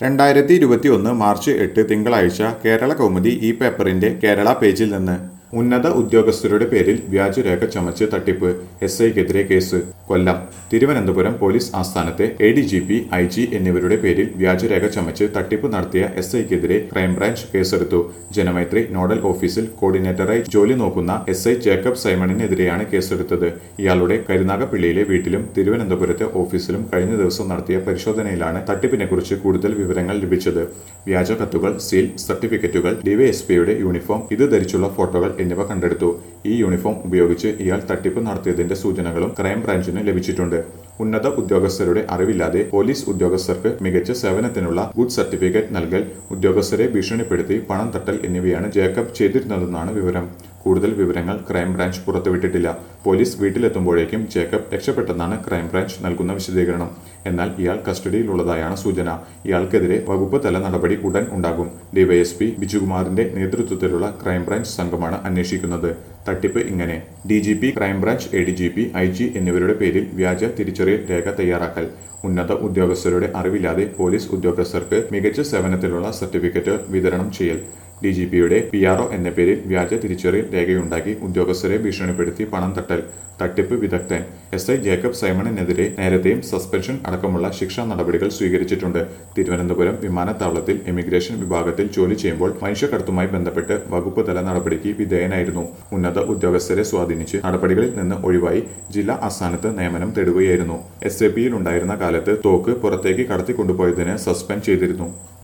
രണ്ടായിരത്തി ഇരുപത്തി ഒന്ന് മാർച്ച് എട്ട് തിങ്കളാഴ്ച കേരള കൗമുദി ഈ പേപ്പറിന്റെ കേരള പേജിൽ നിന്ന് ഉന്നത ഉദ്യോഗസ്ഥരുടെ പേരിൽ വ്യാജരേഖ ചമച്ച് തട്ടിപ്പ് എസ് ഐക്കെതിരെ കേസ് കൊല്ലം തിരുവനന്തപുരം പോലീസ് ആസ്ഥാനത്തെ A D G P I G എന്നിവരുടെ പേരിൽ വ്യാജരേഖ ചമച്ച് തട്ടിപ്പ് നടത്തിയ എസ് ഐക്കെതിരെ ക്രൈംബ്രാഞ്ച് കേസെടുത്തു ജനമൈത്രി നോഡൽ ഓഫീസിൽ കോർഡിനേറ്ററായി ജോലി നോക്കുന്ന എസ് ഐ ജേക്കബ് സൈമണിനെതിരെയാണ് കേസെടുത്തത് ഇയാളുടെ കരുനാഗപ്പള്ളിയിലെ വീട്ടിലും തിരുവനന്തപുരത്തെ ഓഫീസിലും കഴിഞ്ഞ ദിവസം നടത്തിയ പരിശോധനയിലാണ് തട്ടിപ്പിനെക്കുറിച്ച് കൂടുതൽ വിവരങ്ങൾ ലഭിച്ചത് വ്യാജ കത്തുകൾ സീൽ സർട്ടിഫിക്കറ്റുകൾ ഡിവൈഎസ്പിയുടെ യൂണിഫോം ഇത് ധരിച്ചുള്ള ഫോട്ടോകൾ എന്നിവ കണ്ടെടുത്തു ഈ യൂണിഫോം ഉപയോഗിച്ച് ഇയാൾ തട്ടിപ്പ് നടത്തിയതിന്റെ സൂചനകളും ക്രൈംബ്രാഞ്ചിന് ലഭിച്ചിട്ടുണ്ട് ഉന്നത ഉദ്യോഗസ്ഥരുടെ അറിവില്ലാതെ പോലീസ് ഉദ്യോഗസ്ഥർക്ക് മികച്ച സേവനത്തിനുള്ള ഗുഡ് സർട്ടിഫിക്കറ്റ് നൽകൽ ഉദ്യോഗസ്ഥരെ ഭീഷണിപ്പെടുത്തി പണം തട്ടൽ എന്നിവയാണ് ജേക്കബ് ചെയ്തിരുന്നതെന്നാണ് വിവരം കൂടുതൽ വിവരങ്ങൾ ക്രൈംബ്രാഞ്ച് പുറത്തുവിട്ടിട്ടില്ല പോലീസ് വീട്ടിലെത്തുമ്പോഴേക്കും ജേക്കബ് രക്ഷപ്പെട്ടെന്നാണ് ക്രൈംബ്രാഞ്ച് നൽകുന്ന വിശദീകരണം എന്നാൽ ഇയാൾ കസ്റ്റഡിയിലുള്ളതായാണ് സൂചന ഇയാൾക്കെതിരെ വകുപ്പ് തല നടപടി ഉടൻ ഉണ്ടാകും ഡിവൈഎസ്പി ബിജുകുമാറിന്റെ നേതൃത്വത്തിലുള്ള ക്രൈംബ്രാഞ്ച് സംഘമാണ് അന്വേഷിക്കുന്നത് തട്ടിപ്പ് ഇങ്ങനെ D G P crime branch A D G P I G എന്നിവരുടെ പേരിൽ വ്യാജ തിരിച്ചറിയൽ രേഖ തയ്യാറാക്കൽ ഉന്നത ഉദ്യോഗസ്ഥരുടെ അറിവില്ലാതെ പോലീസ് ഉദ്യോഗസ്ഥർക്ക് മികച്ച സേവനത്തിലുള്ള സർട്ടിഫിക്കറ്റ് വിതരണം ചെയ്യൽ ഡി ജി പിയുടെ പി ആർ ഒ എന്ന പേരിൽ വ്യാജ തിരിച്ചറിയൽ രേഖയുണ്ടാക്കി ഉദ്യോഗസ്ഥരെ ഭീഷണിപ്പെടുത്തി പണം തട്ടൽ തട്ടിപ്പ് വിദഗ്ധൻ എസ് ഐ ജേക്കബ് സൈമണിനെതിരെ നേരത്തെയും സസ്പെൻഷൻ അടക്കമുള്ള ശിക്ഷാ നടപടികൾ സ്വീകരിച്ചിട്ടുണ്ട് തിരുവനന്തപുരം വിമാനത്താവളത്തിൽ എമിഗ്രേഷൻ വിഭാഗത്തിൽ ജോലി ചെയ്യുമ്പോൾ മനുഷ്യക്കടത്തുമായി ബന്ധപ്പെട്ട് വകുപ്പ് തല നടപടിക്ക് വിധേയനായിരുന്നു ഉന്നത ഉദ്യോഗസ്ഥരെ സ്വാധീനിച്ച് നടപടികളിൽ നിന്ന് ഒഴിവായി ജില്ലാ ആസ്ഥാനത്ത് നിയമനം തേടുകയായിരുന്നു എസ് എ പിയിലുണ്ടായിരുന്ന കാലത്ത് തോക്ക് പുറത്തേക്ക് കടത്തിക്കൊണ്ടുപോയതിന് സസ്പെൻഡ് ചെയ്തിരുന്നു